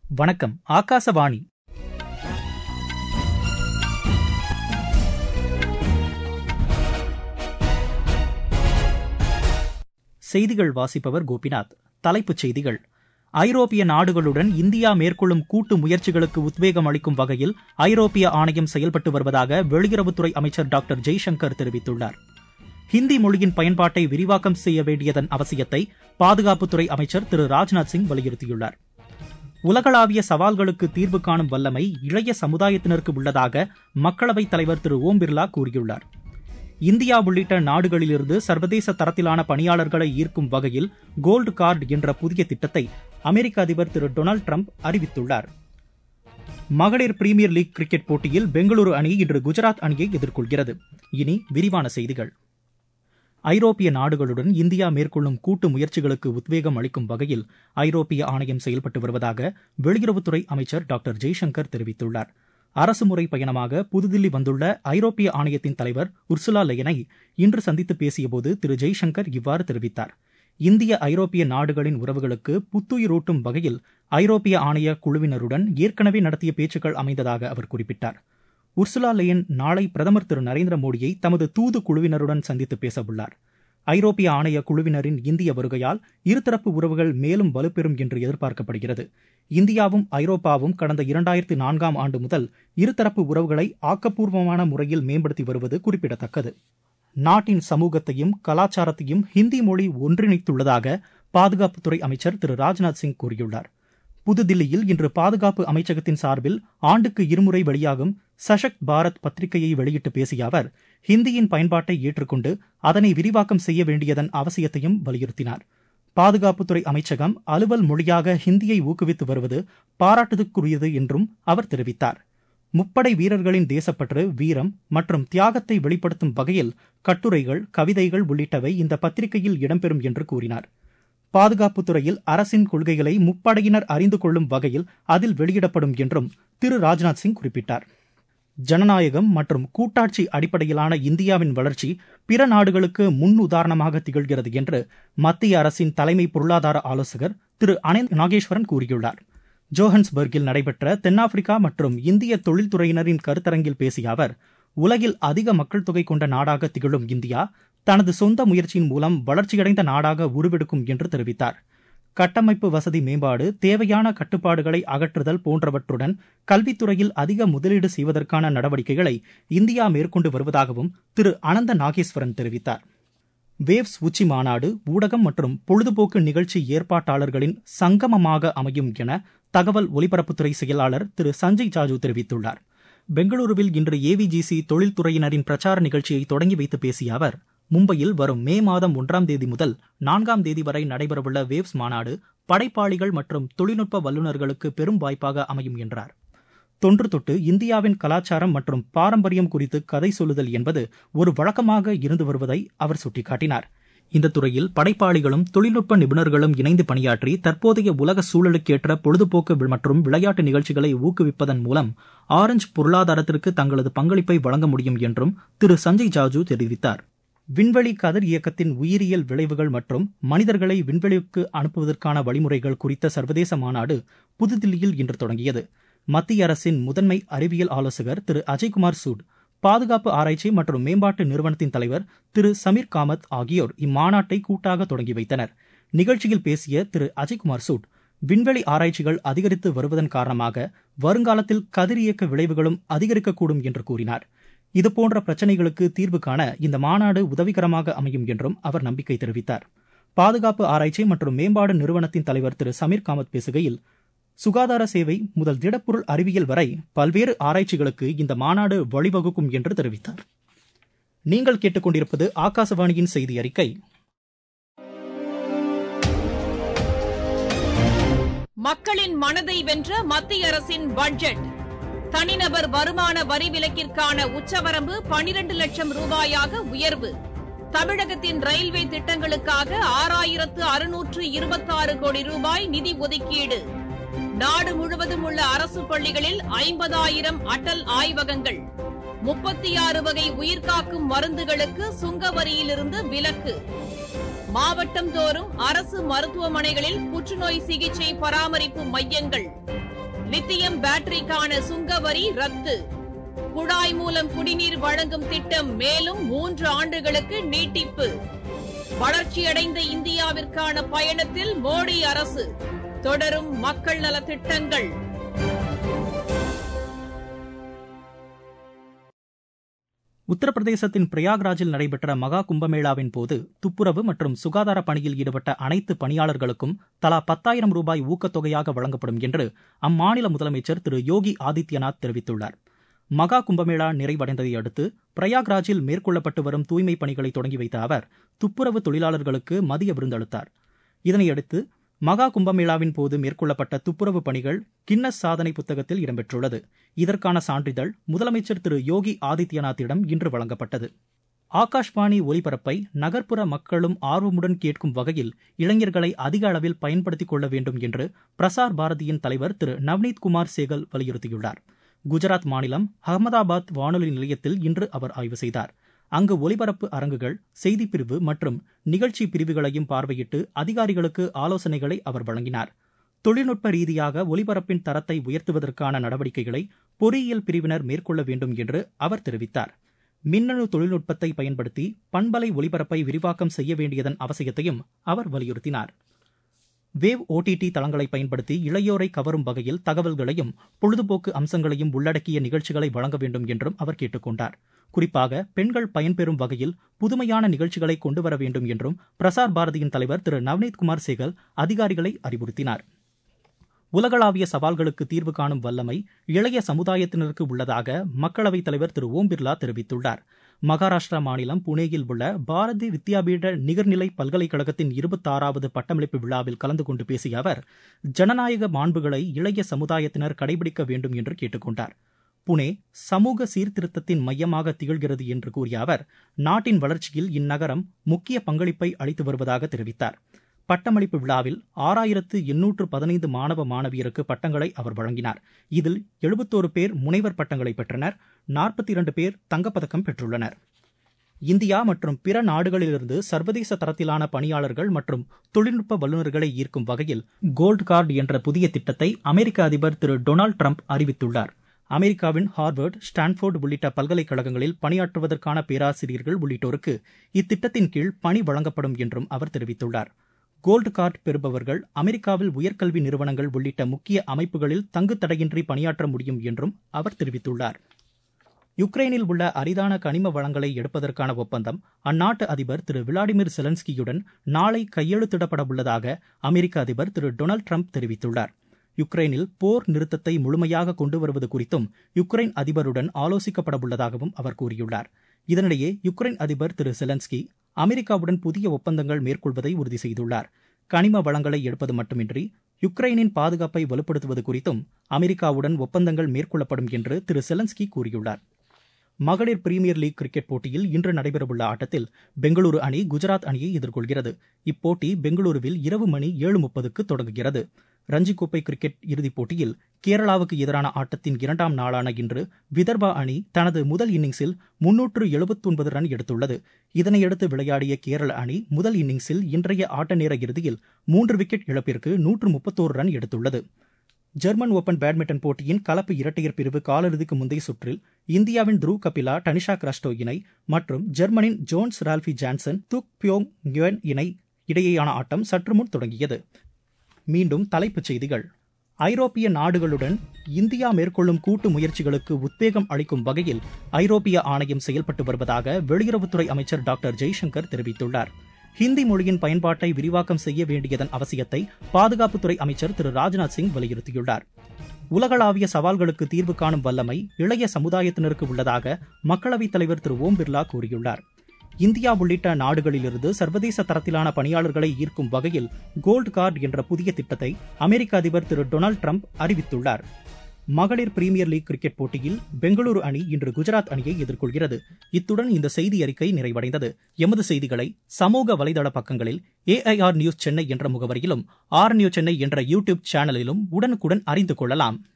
வணக்கம் ஆகாசவாணி செய்திகள் வாசிப்பவர் கோபிநாத் தலைப்புச் செய்திகள் ஐரோப்பிய நாடுகளுடன் இந்தியா மேற்கொள்ளும் கூட்டு முயற்சிகளுக்கு உத்வேகம் அளிக்கும் வகையில் ஐரோப்பிய ஆணையம் செயல்பட்டு வருவதாக வெளியுறவுத்துறை அமைச்சர் டாக்டர் ஜெய்சங்கர் தெரிவித்துள்ளார் ஹிந்தி மொழியின் பயன்பாட்டை விரிவாக்கம் செய்ய வேண்டியதன் அவசியத்தை பாதுகாப்புத்துறை அமைச்சர் திரு ராஜ்நாத் சிங் வலியுறுத்தியுள்ளார் உலகளாவிய சவால்களுக்கு தீர்வு காணும் வல்லமை இளைய சமுதாயத்தினருக்கு உள்ளதாக மக்களவைத் தலைவர் திரு ஓம் பிர்லா கூறியுள்ளார் இந்தியா உள்ளிட்ட நாடுகளிலிருந்து சர்வதேச தரத்திலான பணியாளர்களை ஈர்க்கும் வகையில் கோல்டு கார்டு என்ற புதிய திட்டத்தை அமெரிக்க அதிபர் திரு டொனால்டு டிரம்ப் அறிவித்துள்ளார் மகளிர் பிரீமியர் லீக் கிரிக்கெட் போட்டியில் பெங்களூரு அணி இன்று குஜராத் அணியை எதிர்கொள்கிறது இனி விரிவான செய்திகள் ஐரோப்பிய நாடுகளுடன் இந்தியா மேற்கொள்ளும் கூட்டு முயற்சிகளுக்கு உத்வேகம் அளிக்கும் வகையில் ஐரோப்பிய ஆணையம் செயல்பட்டு வருவதாக வெளியுறவுத்துறை அமைச்சர் டாக்டர் ஜெய்சங்கர் தெரிவித்துள்ளார் அரசுமுறை பயணமாக புதுதில்லி வந்துள்ள ஐரோப்பிய ஆணையத்தின் தலைவர் உர்சுலா லெயனை இன்று சந்தித்து பேசியபோது திரு ஜெய்சங்கர் இவ்வாறு தெரிவித்தார் இந்திய ஐரோப்பிய நாடுகளின் உறவுகளுக்கு புத்துயிரூட்டும் வகையில் ஐரோப்பிய ஆணைய குழுவினருடன் ஏற்கனவே நடத்திய பேச்சுக்கள் அமைந்ததாக அவர் குறிப்பிட்டார் உர்சுலா லெயன் நாளை பிரதமர் திரு நரேந்திர மோடியை தமது தூது குழுவினருடன் சந்தித்து பேசவுள்ளார் ஐரோப்பிய ஆணைய குழுவினரின் இந்திய வருகையால் இருதரப்பு உறவுகள் மேலும் வலுப்பெறும் என்று எதிர்பார்க்கப்படுகிறது இந்தியாவும் ஐரோப்பாவும் கடந்த இரண்டாயிரத்தி நான்காம் ஆண்டு முதல் இருதரப்பு உறவுகளை ஆக்கப்பூர்வமான முறையில் மேம்படுத்தி வருவது குறிப்பிடத்தக்கது நாட்டின் சமூகத்தையும் கலாச்சாரத்தையும் ஹிந்தி மொழி ஒன்றிணைத்துள்ளதாக பாதுகாப்புத்துறை அமைச்சர் திரு ராஜ்நாத் சிங் கூறியுள்ளார் புதுதில்லியில் இன்று பாதுகாப்பு அமைச்சகத்தின் சார்பில் ஆண்டுக்கு இருமுறை வெளியாகும் சஷக்த் பாரத் பத்திரிகையை வெளியிட்டு பேசிய அவர் ஹிந்தியின் பயன்பாட்டை ஏற்றுக்கொண்டு அதனை விரிவாக்கம் செய்ய வேண்டியதன் அவசியத்தையும் வலியுறுத்தினார் பாதுகாப்புத்துறை அமைச்சகம் அலுவல் மொழியாக ஹிந்தியை ஊக்குவித்து வருவது பாராட்டுதற்குரியது என்றும் அவர் தெரிவித்தார் முப்படை வீரர்களின் தேசப்பற்று வீரம் மற்றும் தியாகத்தை வெளிப்படுத்தும் வகையில் கட்டுரைகள் கவிதைகள் உள்ளிட்டவை இந்த பத்திரிகையில் இடம்பெறும் என்று கூறினார் பாதுகாப்புத் துறையில் அரசின் கொள்கைகளை முப்படையினர் அறிந்து கொள்ளும் வகையில் அதில் வெளியிடப்படும் என்றும் திரு ராஜ்நாத் சிங் குறிப்பிட்டார் ஜனநாயகம் மற்றும் கூட்டாட்சி அடிப்படையிலான இந்தியாவின் வளர்ச்சி பிற நாடுகளுக்கு முன் உதாரணமாக திகழ்கிறது என்று மத்திய அரசின் தலைமை பொருளாதார ஆலோசகர் திரு அனந்த் நாகேஸ்வரன் கூறியுள்ளார் ஜோஹன்ஸ்பர்கில் நடைபெற்ற தென்னாப்பிரிக்கா மற்றும் இந்திய தொழில்துறையினரின் கருத்தரங்கில் பேசிய அவர் உலகில் அதிக மக்கள் தொகை கொண்ட நாடாக திகழும் இந்தியா தனது சொந்த முயற்சியின் மூலம் வளர்ச்சியடைந்த நாடாக உருவெடுக்கும் என்று தெரிவித்தார் கட்டமைப்பு வசதி மேம்பாடு தேவையான கட்டுப்பாடுகளை அகற்றுதல் போன்றவற்றுடன் கல்வித்துறையில் அதிக முதலீடு செய்வதற்கான நடவடிக்கைகளை இந்தியா மேற்கொண்டு வருவதாகவும் திரு அனந்த நாகேஸ்வரன் தெரிவித்தார் வேவ்ஸ் உச்சி மாநாடு ஊடகம் மற்றும் பொழுதுபோக்கு நிகழ்ச்சி ஏற்பாட்டாளர்களின் சங்கமமாக அமையும் என தகவல் ஒலிபரப்புத்துறை செயலாளர் திரு சஞ்சய் ஜாஜு தெரிவித்துள்ளார் பெங்களூருவில் இன்று ஏவிஜிசி தொழில்துறையினரின் பிரச்சார நிகழ்ச்சியை தொடங்கி வைத்து பேசிய அவர் மும்பையில் வரும் மே மாதம் ஒன்றாம் தேதி முதல் நான்காம் தேதி வரை நடைபெறவுள்ள வேவ்ஸ் மாநாடு படைப்பாளிகள் மற்றும் தொழில்நுட்ப வல்லுநர்களுக்கு பெரும் வாய்ப்பாக அமையும் என்றார் தொன்று தொட்டு இந்தியாவின் கலாச்சாரம் மற்றும் பாரம்பரியம் குறித்து கதை சொல்லுதல் என்பது ஒரு வழக்கமாக இருந்து வருவதை அவர் சுட்டிக்காட்டினார் இந்த துறையில் படைப்பாளிகளும் தொழில்நுட்ப நிபுணர்களும் இணைந்து பணியாற்றி தற்போதைய உலக சூழலுக்கேற்ற பொழுதுபோக்கு மற்றும் விளையாட்டு நிகழ்ச்சிகளை ஊக்குவிப்பதன் மூலம் ஆரஞ்ச் பொருளாதாரத்திற்கு தங்களது பங்களிப்பை வழங்க முடியும் என்றும் திரு சஞ்சய் ஜாஜு தெரிவித்தார் விண்வெளி கதிர் இயக்கத்தின் உயிரியல் விளைவுகள் மற்றும் மனிதர்களை விண்வெளிக்கு அனுப்புவதற்கான வழிமுறைகள் குறித்த சர்வதேச மாநாடு புதுதில்லியில் இன்று தொடங்கியது மத்திய அரசின் முதன்மை அறிவியல் ஆலோசகர் திரு அஜய்குமார் சூட் பாதுகாப்பு ஆராய்ச்சி மற்றும் மேம்பாட்டு நிறுவனத்தின் தலைவர் திரு சமீர் காமத் ஆகியோர் இம்மாநாட்டை கூட்டாக தொடங்கி வைத்தனர் நிகழ்ச்சியில் பேசிய திரு அஜய்குமார் சூட் விண்வெளி ஆராய்ச்சிகள் அதிகரித்து வருவதன் காரணமாக வருங்காலத்தில் கதிரியக்க விளைவுகளும் அதிகரிக்கக்கூடும் என்று கூறினார் இதுபோன்ற பிரச்சினைகளுக்கு தீர்வு காண இந்த மாநாடு உதவிகரமாக அமையும் என்றும் அவர் நம்பிக்கை தெரிவித்தார் பாதுகாப்பு ஆராய்ச்சி மற்றும் மேம்பாடு நிறுவனத்தின் தலைவர் திரு சமீர் காமத் பேசுகையில் சுகாதார சேவை முதல் திடப்பொருள் அறிவியல் வரை பல்வேறு ஆராய்ச்சிகளுக்கு இந்த மாநாடு வழிவகுக்கும் என்று தெரிவித்தார் நீங்கள் கேட்டுக்கொண்டிருப்பது ஆகாசவாணியின் செய்தி அறிக்கை மக்களின் மனதை வென்ற மத்திய அரசின் பட்ஜெட் தனிநபர் வருமான வரி விலக்கிற்கான உச்சவரம்பு பனிரண்டு லட்சம் ரூபாயாக உயர்வு தமிழகத்தின் ரயில்வே திட்டங்களுக்காக ஆறாயிரத்து அறுநூற்று இருபத்தாறு கோடி ரூபாய் நிதி ஒதுக்கீடு நாடு முழுவதும் உள்ள அரசு பள்ளிகளில் ஐம்பதாயிரம் அடல் ஆய்வகங்கள் முப்பத்தி ஆறு வகை உயிர்காக்கும் மருந்துகளுக்கு சுங்க வரியிலிருந்து விலக்கு மாவட்டம் தோறும் அரசு மருத்துவமனைகளில் புற்றுநோய் சிகிச்சை பராமரிப்பு மையங்கள் லித்தியம் பேட்டரிக்கான சுங்க வரி ரத்து குழாய் மூலம் குடிநீர் வழங்கும் திட்டம் மேலும் மூன்று ஆண்டுகளுக்கு நீட்டிப்பு வளர்ச்சியடைந்த இந்தியாவிற்கான பயணத்தில் மோடி அரசு தொடரும் மக்கள் நலத் திட்டங்கள் உத்தரப்பிரதேசத்தின் பிரயாக்ராஜில் நடைபெற்ற மகா கும்பமேளாவின் போது துப்புரவு மற்றும் சுகாதார பணியில் ஈடுபட்ட அனைத்து பணியாளர்களுக்கும் தலா பத்தாயிரம் ரூபாய் ஊக்கத்தொகையாக வழங்கப்படும் என்று அம்மாநில முதலமைச்சர் திரு யோகி ஆதித்யநாத் தெரிவித்துள்ளார் மகா கும்பமேளா நிறைவடைந்ததை அடுத்து பிரயாக்ராஜில் மேற்கொள்ளப்பட்டு வரும் தூய்மைப் பணிகளை தொடங்கி வைத்த அவர் துப்புரவு தொழிலாளர்களுக்கு மதிய விருந்தளித்தார் இதனையடுத்து மகா கும்பமேளாவின் போது மேற்கொள்ளப்பட்ட துப்புரவு பணிகள் கின்னஸ் சாதனை புத்தகத்தில் இடம்பெற்றுள்ளது இதற்கான சான்றிதழ் முதலமைச்சர் திரு யோகி ஆதித்யநாத்திடம் இன்று வழங்கப்பட்டது ஆகாஷ்வாணி ஒலிபரப்பை நகர்ப்புற மக்களும் ஆர்வமுடன் கேட்கும் வகையில் இளைஞர்களை அதிக அளவில் பயன்படுத்திக் கொள்ள வேண்டும் என்று பிரசார் பாரதியின் தலைவர் திரு நவ்னீத் குமார் சேகல் வலியுறுத்தியுள்ளார் குஜராத் மாநிலம் அகமதாபாத் வானொலி நிலையத்தில் இன்று அவர் ஆய்வு செய்தார் அங்கு ஒலிபரப்பு அரங்குகள் செய்திப் பிரிவு மற்றும் நிகழ்ச்சி பிரிவுகளையும் பார்வையிட்டு அதிகாரிகளுக்கு ஆலோசனைகளை அவர் வழங்கினார் தொழில்நுட்ப ரீதியாக ஒலிபரப்பின் தரத்தை உயர்த்துவதற்கான நடவடிக்கைகளை பொறியியல் பிரிவினர் மேற்கொள்ள வேண்டும் என்று அவர் தெரிவித்தார் மின்னணு தொழில்நுட்பத்தை பயன்படுத்தி பண்பலை ஒலிபரப்பை விரிவாக்கம் செய்ய வேண்டியதன் அவசியத்தையும் அவர் வலியுறுத்தினார் வேவ் ஓடிடி தளங்களை பயன்படுத்தி இளையோரை கவரும் வகையில் தகவல்களையும் பொழுதுபோக்கு அம்சங்களையும் உள்ளடக்கிய நிகழ்ச்சிகளை வழங்க வேண்டும் என்றும் அவர் கேட்டுக்கொண்டார் குறிப்பாக பெண்கள் பயன்பெறும் வகையில் புதுமையான நிகழ்ச்சிகளை கொண்டு வர வேண்டும் என்றும் பிரசார் பாரதியின் தலைவர் திரு நவ்னீத் குமார் சேகல் அதிகாரிகளை அறிவுறுத்தினார் உலகளாவிய சவால்களுக்கு தீர்வு காணும் வல்லமை இளைய சமுதாயத்தினருக்கு உள்ளதாக மக்களவைத் தலைவர் திரு ஓம் பிர்லா தெரிவித்துள்ளார் மகாராஷ்டிரா மாநிலம் புனேயில் உள்ள பாரதி வித்யாபீட நிகர்நிலை பல்கலைக்கழகத்தின் இருபத்தாறாவது பட்டமளிப்பு விழாவில் கலந்து கொண்டு பேசிய அவர் ஜனநாயக மாண்புகளை இளைய சமுதாயத்தினர் கடைபிடிக்க வேண்டும் என்று கேட்டுக்கொண்டார் புனே சமூக சீர்திருத்தத்தின் மையமாக திகழ்கிறது என்று கூறிய அவர் நாட்டின் வளர்ச்சியில் இந்நகரம் முக்கிய பங்களிப்பை அளித்து வருவதாக தெரிவித்தார் பட்டமளிப்பு விழாவில் ஆறாயிரத்து எண்ணூற்று பதினைந்து மாணவ மாணவியருக்கு பட்டங்களை அவர் வழங்கினார் இதில் எழுபத்தோரு பேர் முனைவர் பட்டங்களை பெற்றனர் நாற்பத்தி இரண்டு பேர் தங்கப்பதக்கம் பெற்றுள்ளனர் இந்தியா மற்றும் பிற நாடுகளிலிருந்து சர்வதேச தரத்திலான பணியாளர்கள் மற்றும் தொழில்நுட்ப வல்லுநர்களை ஈர்க்கும் வகையில் கோல்டு கார்டு என்ற புதிய திட்டத்தை அமெரிக்க அதிபர் திரு டொனால்டு ட்ரம்ப் அறிவித்துள்ளார் அமெரிக்காவின் ஹார்வர்ட் ஸ்டான்ஃபோர்டு உள்ளிட்ட பல்கலைக்கழகங்களில் பணியாற்றுவதற்கான பேராசிரியர்கள் உள்ளிட்டோருக்கு இத்திட்டத்தின் கீழ் பணி வழங்கப்படும் என்றும் அவர் தெரிவித்துள்ளார் கோல்டு கார்டு பெறுபவர்கள் அமெரிக்காவில் உயர்கல்வி நிறுவனங்கள் உள்ளிட்ட முக்கிய அமைப்புகளில் தங்கு தடையின்றி பணியாற்ற முடியும் என்றும் அவர் தெரிவித்துள்ளார் யுக்ரைனில் உள்ள அரிதான கனிம வளங்களை எடுப்பதற்கான ஒப்பந்தம் அந்நாட்டு அதிபர் திரு விளாடிமிர் செலன்ஸ்கியுடன் நாளை கையெழுத்திடப்பட உள்ளதாக அமெரிக்க அதிபர் திரு டொனால்டு ட்ரம்ப் தெரிவித்துள்ளார் யுக்ரைனில் போர் நிறுத்தத்தை முழுமையாக கொண்டு வருவது குறித்தும் யுக்ரைன் அதிபருடன் ஆலோசிக்கப்பட உள்ளதாகவும் அவர் கூறியுள்ளார் இதனிடையே யுக்ரைன் அதிபர் திரு செலன்ஸ்கி அமெரிக்காவுடன் புதிய ஒப்பந்தங்கள் மேற்கொள்வதை உறுதி செய்துள்ளார் கனிம வளங்களை எடுப்பது மட்டுமின்றி யுக்ரைனின் பாதுகாப்பை வலுப்படுத்துவது குறித்தும் அமெரிக்காவுடன் ஒப்பந்தங்கள் மேற்கொள்ளப்படும் என்று திரு செலன்ஸ்கி கூறியுள்ளார் மகளிர் பிரீமியர் லீக் கிரிக்கெட் போட்டியில் இன்று நடைபெறவுள்ள ஆட்டத்தில் பெங்களூரு அணி குஜராத் அணியை எதிர்கொள்கிறது இப்போட்டி பெங்களூருவில் இரவு மணி ஏழு முப்பதுக்கு தொடங்குகிறது ரஞ்சி கோப்பை கிரிக்கெட் இறுதிப் போட்டியில் கேரளாவுக்கு எதிரான ஆட்டத்தின் இரண்டாம் நாளான இன்று விதர்பா அணி தனது முதல் இன்னிங்ஸில் முன்னூற்று எழுபத்தொன்பது ரன் எடுத்துள்ளது இதனையடுத்து விளையாடிய கேரள அணி முதல் இன்னிங்ஸில் இன்றைய ஆட்ட நேர இறுதியில் மூன்று விக்கெட் இழப்பிற்கு நூற்று முப்பத்தோரு ரன் எடுத்துள்ளது ஜெர்மன் ஓபன் பேட்மிண்டன் போட்டியின் கலப்பு இரட்டையர் பிரிவு காலிறுதிக்கு முந்தைய சுற்றில் இந்தியாவின் த்ரூ கபிலா டனிஷா கிராஸ்டோ இணை மற்றும் ஜெர்மனின் ஜோன்ஸ் ரால்ஃபி ஜான்சன் துக் பியோங் ங்குவன் இணை இடையேயான ஆட்டம் சற்று முன் தொடங்கியது மீண்டும் தலைப்புச் செய்திகள் ஐரோப்பிய நாடுகளுடன் இந்தியா மேற்கொள்ளும் கூட்டு முயற்சிகளுக்கு உத்வேகம் அளிக்கும் வகையில் ஐரோப்பிய ஆணையம் செயல்பட்டு வருவதாக வெளியுறவுத்துறை அமைச்சர் டாக்டர் ஜெய்சங்கர் தெரிவித்துள்ளார் ஹிந்தி மொழியின் பயன்பாட்டை விரிவாக்கம் செய்ய வேண்டியதன் அவசியத்தை பாதுகாப்புத்துறை அமைச்சர் திரு ராஜ்நாத் சிங் வலியுறுத்தியுள்ளார் உலகளாவிய சவால்களுக்கு தீர்வு காணும் வல்லமை இளைய சமுதாயத்தினருக்கு உள்ளதாக மக்களவைத் தலைவர் திரு ஓம் பிர்லா கூறியுள்ளார் இந்தியா உள்ளிட்ட நாடுகளிலிருந்து சர்வதேச தரத்திலான பணியாளர்களை ஈர்க்கும் வகையில் கோல்டு கார்டு என்ற புதிய திட்டத்தை அமெரிக்க அதிபர் திரு டொனால்டு ட்ரம்ப் அறிவித்துள்ளார் மகளிர் பிரீமியர் லீக் கிரிக்கெட் போட்டியில் பெங்களூரு அணி இன்று குஜராத் அணியை எதிர்கொள்கிறது இத்துடன் இந்த செய்தி அறிக்கை நிறைவடைந்தது எமது செய்திகளை சமூக வலைதள பக்கங்களில் ஏஐஆர் நியூஸ் சென்னை என்ற முகவரியிலும் ஆர் நியூஸ் சென்னை என்ற யூடியூப் சேனலிலும் உடனுக்குடன் அறிந்து கொள்ளலாம்